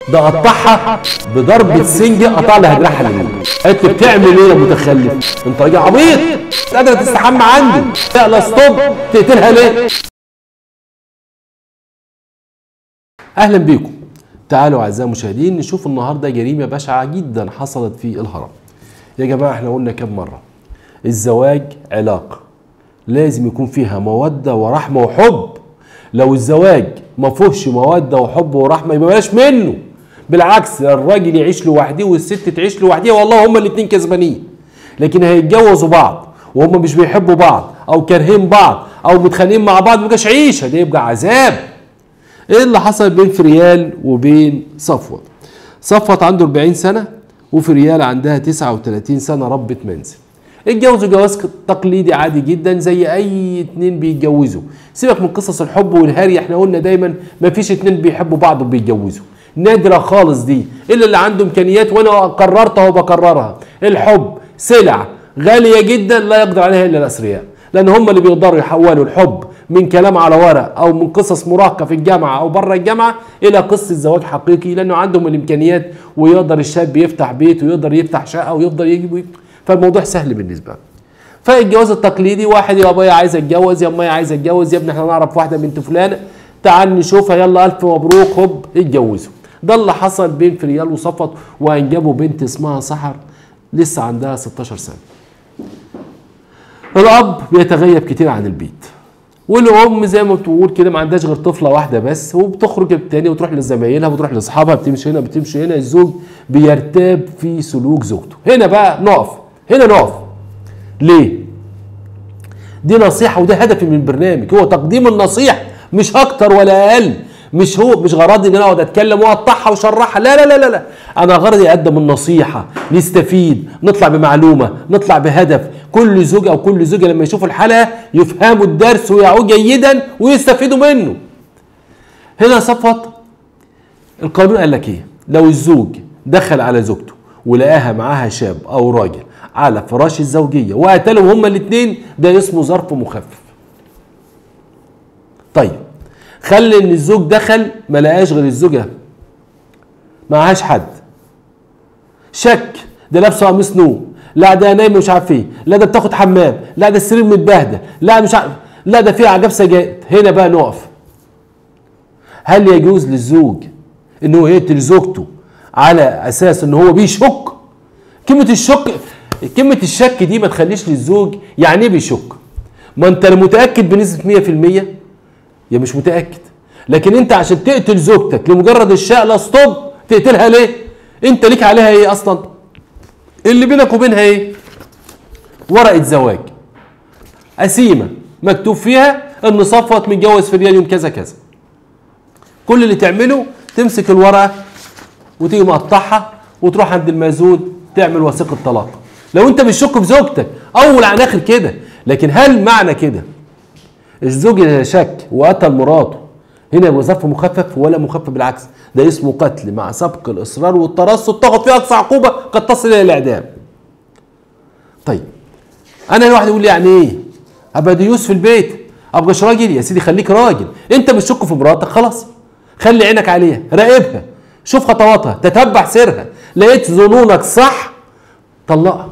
ده قطعها بضربة سنجة قطع لها دراعها اليمين قالت له بتعمل ايه يا متخلف انت راجل عبيط مش قادرة تستحمى عندي لا ستوب تقتلها ليه اهلا بيكم تعالوا اعزائي المشاهدين نشوف النهارده جريمه بشعه جدا حصلت في الهرم يا جماعه احنا قلنا كم مره الزواج علاقه لازم يكون فيها موده ورحمه وحب لو الزواج ما فيهوش موده وحب ورحمه يبقى بلاش منه بالعكس الراجل يعيش لوحده والست تعيش لوحدها والله هما الاثنين كسبانين لكن هيتجوزوا بعض وهم مش بيحبوا بعض او كارهين بعض او متخانقين مع بعض ما يبقاش عيشه ده يبقى عذاب ايه اللي حصل بين فريال وبين صفوت صفوت عنده 40 سنه وفريال عندها 39 سنه ربة منزل اتجوزوا جواز تقليدي عادي جدا زي اي اتنين بيتجوزوا سيبك من قصص الحب والهري احنا قلنا دايما ما فيش اتنين بيحبوا بعض وبيتجوزوا نادرة خالص دي الا اللي عنده امكانيات وانا قررتها وبكررها الحب سلع غالية جدا لا يقدر عليها الا الاثرياء لان هم اللي بيقدروا يحولوا الحب من كلام على ورق او من قصص مراهقه في الجامعه او بره الجامعه الى قصه زواج حقيقي لانه عندهم الامكانيات ويقدر الشاب يفتح بيت ويقدر يفتح شقه ويفضل يجيب فالموضوع سهل بالنسبه له فالجواز التقليدي واحد يا ابويا عايز اتجوز يا امي عايز اتجوز يا ابني احنا نعرف واحده بنت فلانه تعال نشوفها يلا الف مبروك هوب اتجوزوا ده اللي حصل بين فريال وصفت وانجبوا بنت اسمها سحر لسه عندها 16 سنه الاب بيتغيب كتير عن البيت والام زي ما بتقول كده ما عندهاش غير طفله واحده بس وبتخرج التاني وتروح لزمايلها وتروح لاصحابها بتمشي هنا بتمشي هنا الزوج بيرتاب في سلوك زوجته هنا بقى نقف هنا نقف ليه دي نصيحه وده هدفي من البرنامج هو تقديم النصيحه مش اكتر ولا اقل مش هو مش غرضي ان انا اقعد اتكلم واقطعها واشرحها لا لا لا لا لا انا غرضي اقدم النصيحه نستفيد نطلع بمعلومه نطلع بهدف كل زوج او كل زوجه لما يشوفوا الحلقه يفهموا الدرس ويعوا جيدا ويستفيدوا منه هنا صفوت القانون قال لك ايه لو الزوج دخل على زوجته ولقاها معاها شاب او راجل على فراش الزوجيه وقتلهم هما الاثنين ده اسمه ظرف مخفف طيب خلي ان الزوج دخل ما لقاش غير الزوجه معهاش حد شك ده لابسه قميص نوم لا ده نايم مش عارف ايه لا ده بتاخد حمام لا ده السرير متبهدل لا مش عارف لا ده في عجب سجاير هنا بقى نقف هل يجوز للزوج ان هو يقتل زوجته على اساس ان هو بيشك كلمه الشك كلمه الشك دي ما تخليش للزوج يعني ايه بيشك ما انت متاكد بنسبه 100% يا مش متاكد لكن انت عشان تقتل زوجتك لمجرد الشقله ستوب تقتلها ليه انت ليك عليها ايه اصلا اللي بينك وبينها ايه ورقه زواج قسيمه مكتوب فيها ان صفوت متجوز في ريال يوم كذا كذا كل اللي تعمله تمسك الورقه وتيجي مقطعها وتروح عند المأذون تعمل وثيقه طلاق لو انت مش شك في زوجتك اول عن اخر كده لكن هل معنى كده الزوج اذا شك وقتل مراته هنا يبقى ظرف مخفف ولا مخفف بالعكس ده اسمه قتل مع سبق الاصرار والترصد تاخد فيه اقصى عقوبه قد تصل الى الاعدام طيب انا الواحد يقول لي يعني ايه ابقى ديوس في البيت ابقاش راجل يا سيدي خليك راجل انت مش شك في مراتك خلاص خلي عينك عليها راقبها شوف خطواتها تتبع سيرها لقيت ظنونك صح طلقها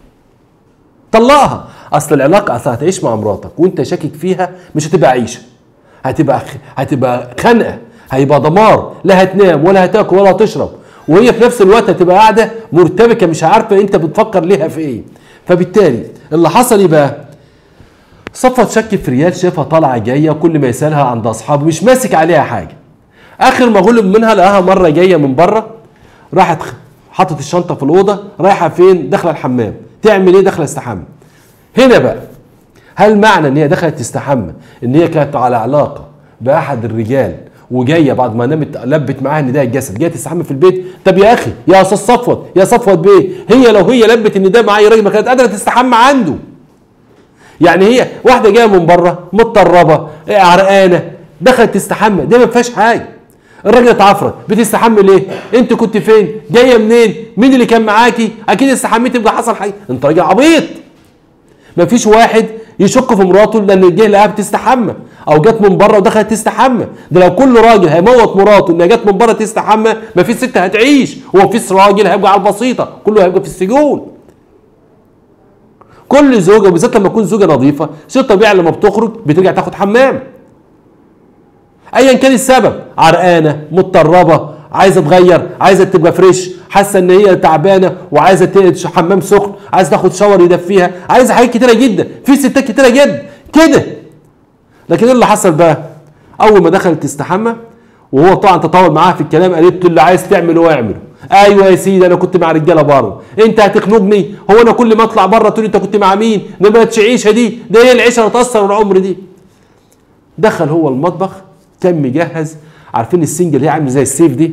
طلقها اصل العلاقه اصل هتعيش مع مراتك وانت شاكك فيها مش هتبقى عيشه هتبقى هتبقى خنقه هيبقى دمار لا هتنام ولا هتاكل ولا هتشرب وهي في نفس الوقت هتبقى قاعده مرتبكه مش عارفه انت بتفكر ليها في ايه فبالتالي اللي حصل ايه بقى صفت شك في ريال شافها طالعه جايه كل ما يسالها عند اصحابه مش ماسك عليها حاجه اخر ما غلب منها لقاها مره جايه من بره راحت حطت الشنطه في الاوضه رايحه فين داخله الحمام تعمل ايه داخله استحمى هنا بقى هل معنى ان هي دخلت تستحمى ان هي كانت على علاقه باحد الرجال وجايه بعد ما نامت لبت معاها نداء الجسد جايه تستحمى في البيت طب يا اخي يا استاذ صفوت يا صفوت بيه هي لو هي لبت النداء مع اي راجل ما كانت قادره تستحمى عنده يعني هي واحده جايه من بره متطربه عرقانه دخلت تستحمى دي ما فيهاش حاجه الراجل اتعفرت بتستحمي ليه؟ انت كنت فين؟ جايه منين؟ مين اللي كان معاكي؟ اكيد استحميتي يبقى حصل حاجه انت راجل عبيط مفيش واحد يشك في مراته لان جه لقاها بتستحمى او جت من بره ودخلت تستحمى ده لو كل راجل هيموت مراته انها جت من بره تستحمى ما فيش ست هتعيش وما فيش راجل هيبقى على البسيطه كله هيبقى في السجون كل زوجه وبالذات لما تكون زوجه نظيفه شيء طبيعي لما بتخرج بترجع تاخد حمام ايا كان السبب عرقانه مضطربه عايزه تغير عايزه تبقى فريش حاسه ان هي تعبانه وعايزه ت- حمام سخن عايزه تاخد شاور يدفيها عايزه حاجات كتيره جدا في ستات كتيره جدا كده لكن ايه اللي حصل بقى اول ما دخلت تستحمى وهو طبعا تطاول معاها في الكلام قالت له اللي عايز تعمله اعمله ايوه يا سيدي انا كنت مع رجاله بره انت هتخنقني هو انا كل ما اطلع بره تقول انت كنت مع مين ما بقتش عيشه دي ده هي العيشه اللي تاثر العمر دي دخل هو المطبخ كان مجهز عارفين السنجه اللي هي عامله زي السيف دي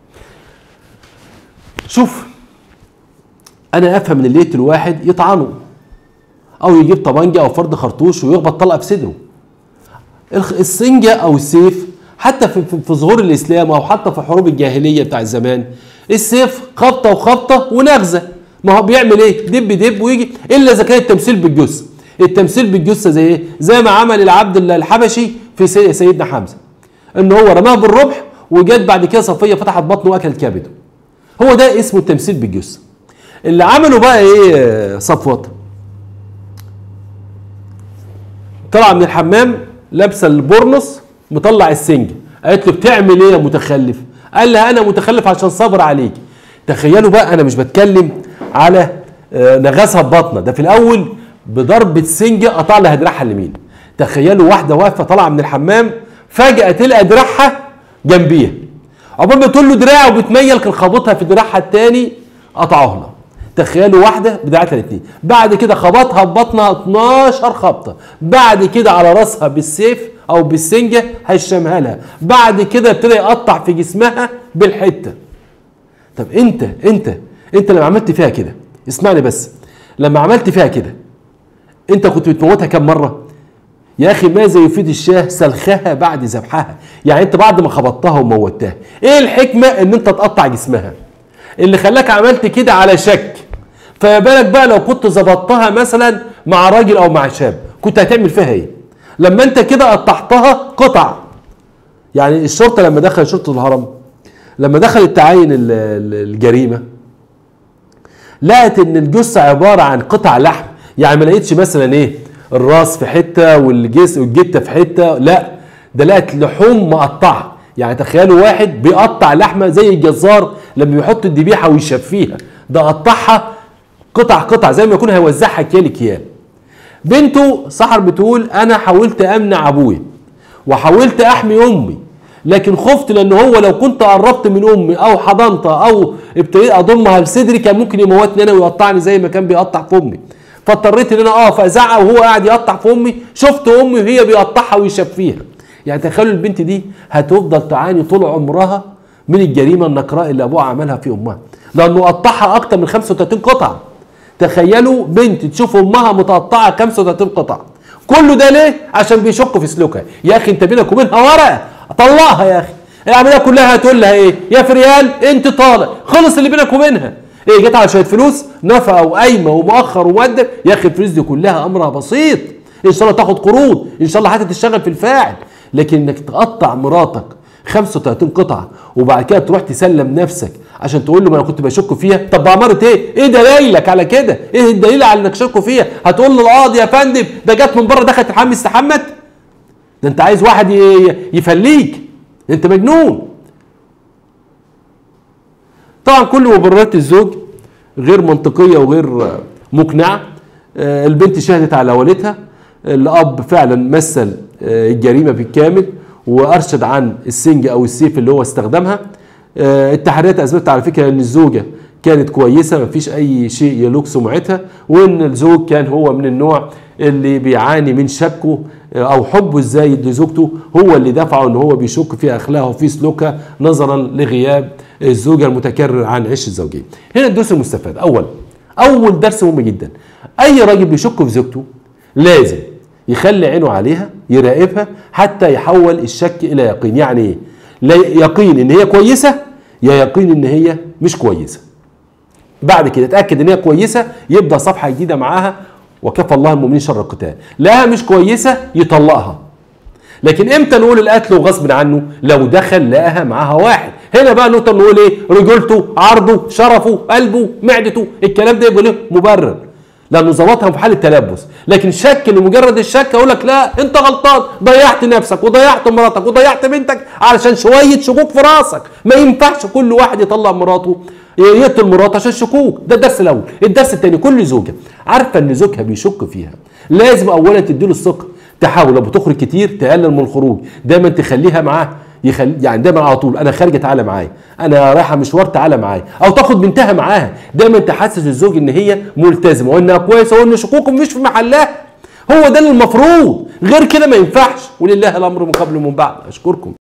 شوف انا افهم ان اللي يقتل واحد يطعنه او يجيب طبنجه او فرد خرطوش ويخبط طلقه في صدره الخ- السنجه او السيف حتى في, في, في ظهور الاسلام او حتى في حروب الجاهليه بتاع زمان السيف خبطه وخبطه ونغزه ما هو بيعمل ايه دب دب ويجي الا اذا كان التمثيل بالجثه التمثيل بالجثه زي ايه زي ما عمل العبد الحبشي في سي- سيدنا حمزه ان هو رماه بالرمح وجت بعد كده صفيه فتحت بطنه واكل كبده هو ده اسمه التمثيل بالجثه اللي عمله بقى ايه صفوت طلع من الحمام لابسه البورنوس مطلع السنج قالت له بتعمل ايه يا متخلف قال لها انا متخلف عشان صبر عليك تخيلوا بقى انا مش بتكلم على آه، نغاسها ببطنه ده في الاول بضربه سنجه قطع لها دراعها اليمين تخيلوا واحده واقفه طالعه من الحمام فجاه تلقى دراعها جنبيها عقبال ما تقول له دراع وبتميل كان خبطها في دراعها التاني قطعه لها تخيلوا واحده بدراعتها الاثنين بعد كده خبطها ببطنها 12 خبطه بعد كده على راسها بالسيف او بالسنجه هشمها لها بعد كده ابتدى يقطع في جسمها بالحته طب انت انت انت لما عملت فيها كده اسمعني بس لما عملت فيها كده انت كنت بتموتها كم مره يا اخي ماذا يفيد الشاه سلخها بعد ذبحها يعني انت بعد ما خبطتها وموتها ايه الحكمه ان انت تقطع جسمها اللي خلاك عملت كده على شك فما بالك بقى لو كنت ظبطتها مثلا مع راجل او مع شاب كنت هتعمل فيها ايه لما انت كده قطعتها قطع يعني الشرطه لما دخل شرطه الهرم لما دخلت تعاين ال- ال- الجريمه لقت ان الجثه عباره عن قطع لحم يعني ما لقيتش مثلا ايه الراس في حته والجس والجته في حته لا ده لقت لحوم مقطعه يعني تخيلوا واحد بيقطع لحمه زي الجزار لما بيحط الذبيحه ويشفيها ده قطعها قطع قطع زي ما يكون هيوزعها كيال كيال بنته سحر بتقول انا حاولت امنع ابويا وحاولت احمي امي لكن خفت لان هو لو كنت قربت من امي او حضنتها او ابتديت اضمها لصدري كان ممكن يموتني انا ويقطعني زي ما كان بيقطع في امي فاضطريت ان انا اقف ازعق وهو قاعد يقطع في امي شفت امي وهي بيقطعها ويشفيها يعني تخيلوا البنت دي هتفضل تعاني طول عمرها من الجريمه النكراء اللي ابوها عملها في امها لانه قطعها اكتر من 35 قطعه تخيلوا بنت تشوف امها متقطعه 35 قطعه كله ده ليه عشان بيشكوا في سلوكها يا اخي انت بينك وبينها ورقه طلعها يا اخي العمليه كلها هتقول لها ايه يا فريال انت طالق خلص اللي بينك وبينها ايه جت على شويه فلوس نفقه وقايمه ومؤخر ومقدم يا اخي الفلوس دي كلها امرها بسيط ان شاء الله تاخد قروض ان شاء الله حتى تشتغل في الفاعل لكن انك تقطع مراتك 35 قطعه وبعد كده تروح تسلم نفسك عشان تقول له ما انا كنت بشك فيها طب بعمرة ايه ايه دليلك على كده ايه الدليل على انك شكوا فيها هتقول له القاضي يا فندم ده جت من بره دخلت الحمام استحمت ده انت عايز واحد ي- يفليك انت مجنون طبعا كل مبررات الزوج غير منطقيه وغير آه، مقنعه آه، البنت شهدت على والدها الاب فعلا مثل آه، الجريمه بالكامل وارشد عن السنج او السيف اللي هو استخدمها آه، التحريات اثبتت على فكره ان الزوجه كانت كويسه ما فيش اي شيء يلوك سمعتها وان الزوج كان هو من النوع اللي بيعاني من شكه آه، او حبه الزايد لزوجته هو اللي دفعه ان هو بيشك في اخلاقها وفي سلوكها نظرا لغياب الزوجه المتكرر عن عيش الزوجيه. هنا الدرس المستفاد اول اول درس مهم جدا اي راجل بيشك في زوجته لازم يخلي عينه عليها يراقبها حتى يحول الشك الى يقين يعني ايه لا يقين ان هي كويسه يا يقين ان هي مش كويسه بعد كده اتاكد ان هي كويسه يبدا صفحه جديده معاها وكفى الله المؤمنين شر القتال لا مش كويسه يطلقها لكن امتى نقول القتل وغصب عنه لو دخل لقاها معاها واحد هنا بقى نقدر نقول ايه رجولته عرضه شرفه قلبه معدته الكلام ده يبقى له مبرر لانه ظبطها في حاله تلبس لكن شك لمجرد الشك اقول لك لا انت غلطان ضيعت نفسك وضيعت مراتك وضيعت بنتك علشان شويه شكوك في راسك ما ينفعش كل واحد يطلع مراته يقتل مراته عشان شكوك ده الدرس الاول الدرس الثاني كل زوجه عارفه ان زوجها بيشك فيها لازم اولا تديله الثقه تحاول لو بتخرج كتير تقلل من الخروج دايما تخليها معاه يخلي يعني دايما على طول انا خارجه تعالى معايا انا رايحه مشوار تعالى معايا او تاخد بنتها معاها دايما تحسس الزوج ان هي ملتزمه وانها كويسه وان شكوكه مش في محلها هو ده اللي المفروض غير كده ما ينفعش ولله الامر من قبل ومن بعد اشكركم